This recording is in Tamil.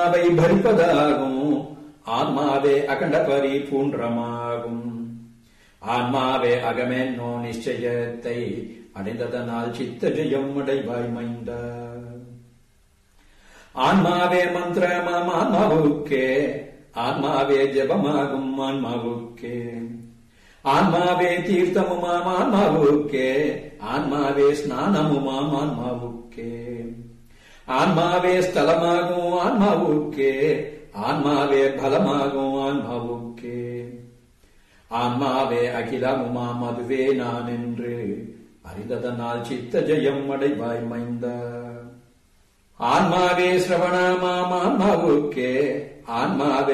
அவை பறிப்பதாகும் ஆன்மாவே அகண்ட பரிபூன்றமாகும் ஆன்மாவே அகமென்னோ நிச்சயத்தை அடைந்ததனால் சித்த ஜெயம் அடைவாய் மைந்த ஆன்மாவே மந்திரமாம் ஆன்மாவுக்கே ஆன்மாவே ஜபமாகும் ஆன்மாவுக்கே ஆன்மாவே தீர்த்தமுமாம் ஆன்மாவுக்கே ஆன்மாவே ஸ்நானமுமாம் ஆன்மாவுக்கே ஆன்மாவே ஸ்தலமாகும் ஆன்மாவுக்கே ஆன்மாவே பலமாகும் ஆன்மாவுக்கே ஆன்மாவே அகிலமுமாம் அதுவே நான் என்று அறிந்ததனால் சித்த ஜெயம் அடைவாய் மைந்த ஆன்மாவே சிரவணமாம் ஆன்மாவுக்கே ஆன்மாவே